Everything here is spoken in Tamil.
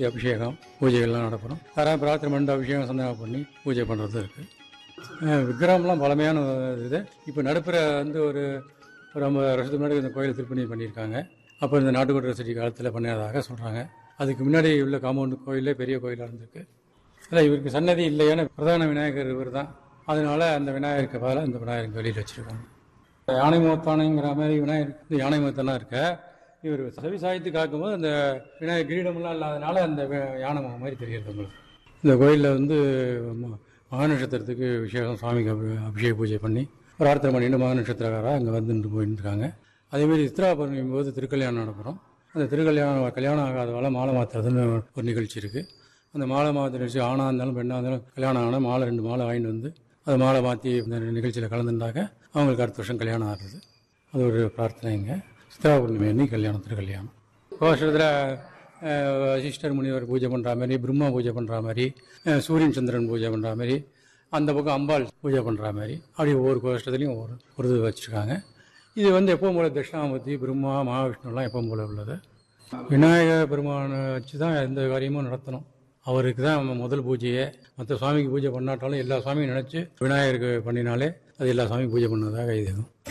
சதுர்த்தி அபிஷேகம் பூஜைகள்லாம் நடக்கிறோம் யாராவது பிரார்த்தனை பண்ணிட்டு அபிஷேகம் சந்தனம் பண்ணி பூஜை பண்ணுறது இருக்குது விக்கிரகம்லாம் பழமையான இது இப்போ நடுப்புற வந்து ஒரு ஒரு ஐம்பது வருஷத்துக்கு முன்னாடி இந்த கோயில் திருப்பணி பண்ணியிருக்காங்க அப்போ இந்த நாட்டுக்கோட்டை செடி காலத்தில் பண்ணதாக சொல்கிறாங்க அதுக்கு முன்னாடி உள்ள காம்பவுண்டு கோயிலே பெரிய கோயிலாக இருந்திருக்கு இல்லை இவருக்கு சன்னதி இல்லை ஏன்னா பிரதான விநாயகர் இவர் தான் அதனால அந்த விநாயகருக்கு பதிலாக இந்த விநாயகருக்கு வெளியில் வச்சுருக்காங்க யானை முகத்தானைங்கிற மாதிரி விநாயகர் இந்த யானை முகத்தானா இருக்க இவர் செவி சாய்த்து காக்கும்போது அந்த விநாயகர் கிரீடமெல்லாம் இல்லாதனால அந்த வி- யானை முகம் மாதிரி தெரியுது உங்களுக்கு இந்த கோயிலில் வந்து ம- மகா நட்சத்திரத்துக்கு விசேஷம் சுவாமிக்கு அபி- அபிஷேக பூஜை பண்ணி பிரார்த்தனை பண்ணிட்டு மகா நட்சத்திரக்காராக அங்கே வந்துட்டு போயிட்டு இருக்காங்க அதேமாரி சித்ரா பௌர்ணமி போது திருக்கல்யாணம் நடக்கிறோம் அந்த திருக்கல்யாணம் கல்யாணம் ஆகாதவால மாலை மாற்றுறதுன்னு ஒரு நிகழ்ச்சி இருக்குது அந்த மாலை மாற்ற நிகழ்ச்சி ஆணாக இருந்தாலும் பெண்ணாக இருந்தாலும் கல்யாணம் ஆனால் மாலை ரெண்டு மாலை வாங்கிட்டு வந்து அதை மாலை மாற்றி இந்த நிகழ்ச்சியில் கலந்துட்டாக்க அவங்களுக்கு அடுத்த வருஷம் கல்யாணம் ஆகுது அது ஒரு பிரார்த்தனைங்க சித்ரா பௌர்ணமி அன்னைக்கு கல்யாணம் திருக்கல்யாணம் கோஷத்தில் வசிஷ்டர் முனிவர் பூஜை பண்ணுற மாதிரி பிரம்மா பூஜை பண்ணுற மாதிரி அஹ், சூரியன் சந்திரன் பூஜை பண்ணுற மாதிரி அந்த பக்கம் அம்பாள் பூஜை பண்ணுற மாதிரி அப்படி ஒவ்வொரு கோஷ்டத்துலையும் ஒவ்வொரு ஒரு இது வச்சுருக்காங்க இது வந்து எப்பவும் போல தட்சிணாமூர்த்தி பிரம்மா மகாவிஷ்ணுலாம் எப்பவும் போல உள்ளது விநாயக பெருமானை வச்சு தான் எந்த காரியமும் நடத்தணும் அவருக்கு தான் நம்ம முதல் பூஜையே மற்ற சுவாமிக்கு பூஜை பண்ணாட்டாலும் எல்லா சுவாமியும் நினச்சி விநாயகருக்கு பண்ணினாலே அது எல்லா சுவாமியும் பூஜை பண்ணதாக இதுவும்